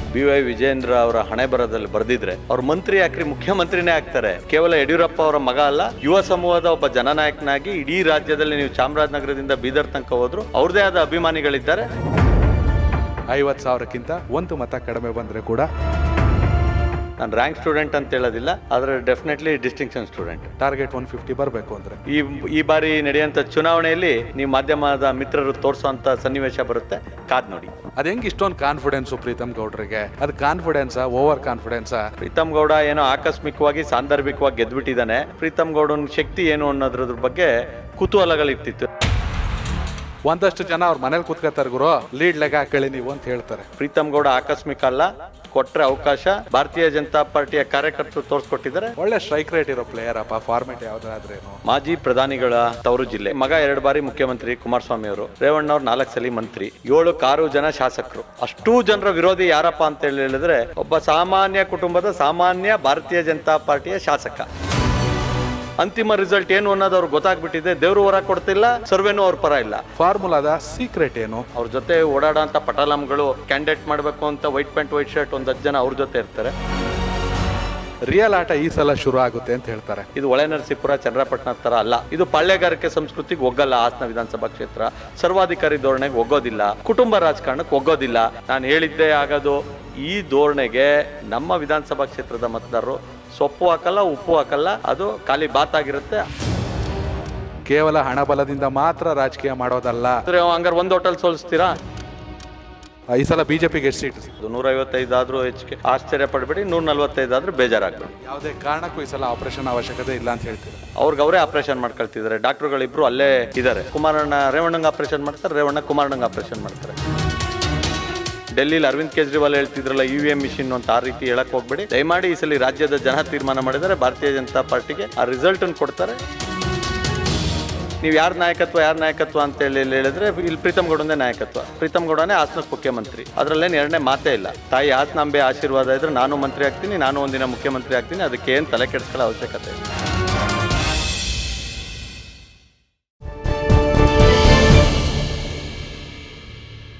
B Y Vijendra ಅವರ ಹಣೆ ಬರದಲ್ಲಿ ಬರೆದಿದ್ರೆ ಅವ್ರ ಮಂತ್ರಿ ಯಾಕ್ರಿ ಮುಖ್ಯಮಂತ್ರಿನೇ ಆಗ್ತಾರೆ ಕೇವಲ ಯಡಿಯೂರಪ್ಪ ಅವರ ಮಗ ಅಲ್ಲ ಯುವ ಸಮೂಹದ ಒಬ್ಬ ಜನನಾಯಕನಾಗಿ ಇಡೀ ರಾಜ್ಯದಲ್ಲಿ ನೀವು ಚಾಮರಾಜನಗರದಿಂದ ಬೀದರ್ ತನಕ ಹೋದ್ರು ಅವ್ರದೇ ಆದ ಅಭಿಮಾನಿಗಳಿದ್ದಾರೆ ಐವತ್ತು ಸಾವಿರಕ್ಕಿಂತ ಒಂದು ಮತ ಕಡಿಮೆ ಬಂದರೆ ಕೂಡ ನಾನು ರ್ಯಾಂಕ್ ಸ್ಟೂಡೆಂಟ್ ಅಂತ ಹೇಳೋದಿಲ್ಲ ಆದರೆ definitely distinction student target one fifty ಬರಬೇಕು ಅಂದರೆ ಈ ಈ ಬಾರಿ ನಡೆಯುವಂಥ ಚುನಾವಣೆಯಲ್ಲಿ ನೀವು ಮಾಧ್ಯಮದ ಮಿತ್ರರು ತೋರಿಸುವಂಥ ಸನ್ನಿವೇಶ ಬರುತ್ತೆ ಕಾದ್ ನೋಡಿ ಅದು ಹೆಂಗೆ ಇಷ್ಟೊಂದು ಕಾನ್ಫಿಡೆನ್ಸು ಪ್ರೀತಮ್ ಗೌಡ್ರಿಗೆ ಅದು ಕಾನ್ಫಿಡೆನ್ಸಾ ಓವರ್ ಕಾನ್ಫಿಡೆನ್ಸಾ ಪ್ರೀತಮ್ ಗೌಡ ಏನೋ ಆಕಸ್ಮಿಕವಾಗಿ ಸಾಂದರ್ಭಿಕವಾಗಿ ಗೆದ್ಬಿಟ್ಟಿದ್ದಾನೆ ಪ್ರೀತಮ್ ಗೌಡನ ಶಕ್ತಿ ಏನು ಅನ್ನೋದ್ರ ಬಗ್ಗೆ ಕುತೂಹಲಗಳಿರ್ತಿತ್ತು ಒಂದಷ್ಟು ಜನ ಅವ್ರ ಮನೇಲಿ ಕೂತ್ಕೊತಾರೆ ಗುರು ಲೀಡ್ ಲೆಕ್ಕ ಹಾಕೊಳ್ಳಿ ನೀವು ಅಂತ ಹೇಳ್ತಾರೆ ಪ್ರೀತಮ್ ಗೌಡ ಆಕಸ್ಮಿಕ ಅಲ್ಲ ಕೊಟ್ರೆ ಅವಕಾಶ ಭಾರತೀಯ ಜನತಾ ಪಾರ್ಟಿಯ ಕಾರ್ಯಕರ್ತರು ತೋರಿಸ್ಕೊಟ್ಟಿದ್ದಾರೆ ಒಳ್ಳೆ ಸ್ಟ್ರೈಕ್ ರೇಟ್ ಇರೋ ಪ್ಲೇಯರ್ ಅಪ್ಪ ಫಾರ್ಮೆಟ್ ಯಾವ್ದಾದ್ರೇನು ಮಾಜಿ ಪ್ರಧಾನಿಗಳ ತವರು ಜಿಲ್ಲೆ ಮಗ ಎರಡು ಬಾರಿ ಮುಖ್ಯಮಂತ್ರಿ ಕುಮಾರಸ್ವಾಮಿ ಅವರು ರೇವಣ್ಣ ಅವ್ರು ನಾಲ್ಕು ಸಲ ಮಂತ್ರಿ ಏಳು ಕಾರು ಜನ ಶಾಸಕರು ಅಷ್ಟೂ ಜನರ ವಿರೋಧಿ ಯಾರಪ್ಪ ಅಂತ ಹೇಳಿ ಹೇಳಿದ್ರೆ ಒಬ್ಬ ಸಾಮಾನ್ಯ ಕುಟುಂಬದ ಸಾಮಾನ್ಯ ಭಾರತೀಯ ಜನತಾ ಪಾರ್ಟಿಯ ಶಾಸಕ ಅಂತಿಮ ರಿಸಲ್ಟ್ ಏನು ಅನ್ನೋದು ಅವ್ರಿಗೆ ಗೊತ್ತಾಗ್ಬಿಟ್ಟಿದೆ ದೇವ್ರು ಹೊರ ಕೊಡ್ತಿಲ್ಲ ಸರ್ವೇನೂ ಅವ್ರ ಪರ ಇಲ್ಲ ಫಾರ್ಮುಲಾದ ಸೀಕ್ರೆಟ್ ಏನು ಅವ್ರ ಜೊತೆ ಓಡಾಡೋಂಥ ಪಟಾಲಂಗಳು ಕ್ಯಾಂಡಿಡೇಟ್ ಮಾಡಬೇಕು ಅಂತ ವೈಟ್ ಪ್ಯಾಂಟ್ ವೈಟ್ ಶರ್ಟ್ ಒಂದು ಹತ್ತು ಜನ ಅವ್ರ ಜೊತೆ ಇರ್ತಾರೆ ರಿಯಲ್ ಆಟ ಈ ಸಲ ಶುರು ಆಗುತ್ತೆ ಅಂತ ಹೇಳ್ತಾರೆ ಇದು ಒಳನರಸೀಪುರ ಚನ್ನರಾಪಟ್ಟಣ ತರ ಅಲ್ಲ ಇದು ಪಾಳ್ಯಗಾರಿಕೆ ಸಂಸ್ಕೃತಿಗೆ ಒಗ್ಗಲ್ಲ ಹಾಸನ ವಿಧಾನಸಭಾ ಕ್ಷೇತ್ರ ಸರ್ವಾಧಿಕಾರಿ ಧೋರಣೆಗೆ ಒಗ್ಗೋದಿಲ್ಲ ಕುಟುಂಬ ರಾಜಕಾರಣಕ್ಕೆ ಒಗ್ಗೋದಿಲ್ಲ ನಾನು ಹೇಳಿದ್ದೇ ಆಗೋದು ಈ ಧೋರಣೆಗೆ ನಮ್ಮ ವಿಧಾನಸಭಾ ಕ್ಷೇತ್ರದ ಮತದಾರರು ಸೊಪ್ಪು ಹಾಕಲ್ಲ ಉಪ್ಪು ಹಾಕಲ್ಲ ಅದು ಖಾಲಿ ಬಾತಾಗಿರುತ್ತೆ ಕೇವಲ ಹಣ ಬಲದಿಂದ ಮಾತ್ರ ರಾಜಕೀಯ ಮಾಡೋದಲ್ಲ ಅಂದ್ರೆ ಹಂಗಾರೆ ಒಂದು ಹೋಟೆಲ್ ಸೋಲಿಸ್ತೀರಾ ಈ ಸಲ ಬಿಜೆಪಿಗೆ ಎಷ್ಟು ಸೀಟ್ ಅದು ನೂರೈವತ್ತೈದು ಆದ್ರೂ ಹೆಚ್ಚಿಗೆ ಆಶ್ಚರ್ಯ ಪಡಬೇಡಿ ನೂರ ನಲ್ವತ್ತೈದು ಆದ್ರೂ ಬೇಜಾರಾಗಬೇಡಿ ಯಾವುದೇ ಕಾರಣಕ್ಕೂ ಈ ಸಲ ಆಪರೇಷನ್ ಅವಶ್ಯಕತೆ ಇಲ್ಲ ಅಂತ ಹೇಳ್ತೀರಾ ಅವ್ರಿಗೆ ಅವರೇ ಆಪರೇಷನ್ ಮಾಡ್ಕೊಳ್ತಿದ್ದಾರೆ ಡಾಕ್ಟರ್ಗಳಿಬ್ರು ಅಲ್ಲೇ ಇದ್ದಾರೆ ಕುಮಾರಣ್ಣ ರೇವಣ್ಣಂಗೆ ಆಪರೇಷನ್ ಮಾಡ್ತಾರೆ ರೇವಣ್ಣ ಕುಮಾರಣ್ಣಂಗೆ ಆಪರೇಷನ್ ಮಾಡ್ತಾರೆ ಡೆಲ್ಲಿಲಿ ಅರವಿಂದ್ ಕೇಜ್ರಿವಾಲ್ ಹೇಳ್ತಿದ್ರಲ್ಲ ಇ ವಿ ಎಂ ಮಿಷಿನ್ ಅಂತ ಆ ರೀತಿ ಹೇಳಕ್ ಹೋಗ್ಬೇಡಿ ದಯಮಾಡಿ ಈ ಸಲ ರಾಜ್ಯದ ಜನ ತೀರ್ಮಾನ ಮಾಡಿದರೆ ಭಾರತೀಯ ಜನತಾ ಪಾರ್ಟಿಗೆ ಆ ರಿಸಲ್ಟ್ ಅನ್ನು ಕೊಡ್ತಾರೆ ನೀವು ಯಾರ ನಾಯಕತ್ವ ಯಾರ ನಾಯಕತ್ವ ಅಂತ ಹೇಳಿ ಹೇಳಿದ್ರೆ ಇಲ್ಲಿ ಪ್ರೀತಮ್ ಗೌಡನೇ ನಾಯಕತ್ವ ಪ್ರೀತಮ್ ಗೌಡನೇ ಹಾಸನಕ್ಕೆ ಮುಖ್ಯಮಂತ್ರಿ ಅದರಲ್ಲೇನು ಎರಡನೇ ಮಾತೇ ಇಲ್ಲ ತಾಯಿ ಹಾಸನಾಂಬೆ ಆಶೀರ್ವಾದ ಇದ್ರೆ ನಾನು ಮಂತ್ರಿ ಆಗ್ತೀನಿ ನಾನು ಒಂದಿನ ಮುಖ್ಯಮಂತ್ರಿ ಆಗ್ತೀನಿ ಅದಕ್ಕೆ ಏನು ತಲೆ ಕೆಡಿಸ್ಕೊಳ್ಳೋ ಅವಶ್ಯಕತೆ ಇಲ್ಲ